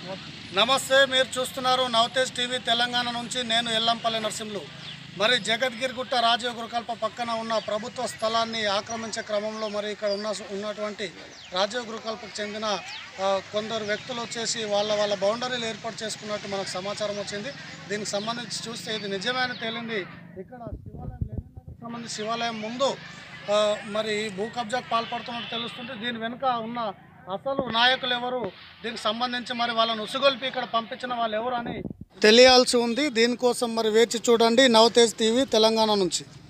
నమస్తే మీరు చూస్తున్నారు నవతేజ్ టీవీ తెలంగాణ నుంచి నేను ఎల్లంపల్లి నరసింహులు మరి జగద్గిరిగుట్ట రాజీవ్ గురుకల్ప పక్కన ఉన్న ప్రభుత్వ స్థలాన్ని ఆక్రమించే క్రమంలో మరి ఇక్కడ ఉన్న ఉన్నటువంటి రాజీవ్ గురుకల్పకు చెందిన ఆ, కొందరు వ్యక్తులు వచ్చేసి వాళ్ళ వాళ్ళ బౌండరీలు ఏర్పాటు చేసుకున్నట్టు మనకు సమాచారం వచ్చింది దీనికి సంబంధించి చూస్తే ఇది నిజమైన తేలింది ఇక్కడ శివాలయం లెనిన్నగర్కి సంబంధించి శివాలయం ముందు ఆ, మరి భూ కబ్జాకు పాల్పడుతున్నట్టు తెలుస్తుంటే దీని వెనుక ఉన్న అసలు నాయకులు ఎవరు దీనికి సంబంధించి మరి వాళ్ళని ఉసుగొల్పి ఇక్కడ పంపించిన వాళ్ళు ఎవరు అని తెలియాల్సి ఉంది దీనికోసం మరి వేచి చూడండి నవతేజ్ టీవీ తెలంగాణ నుంచి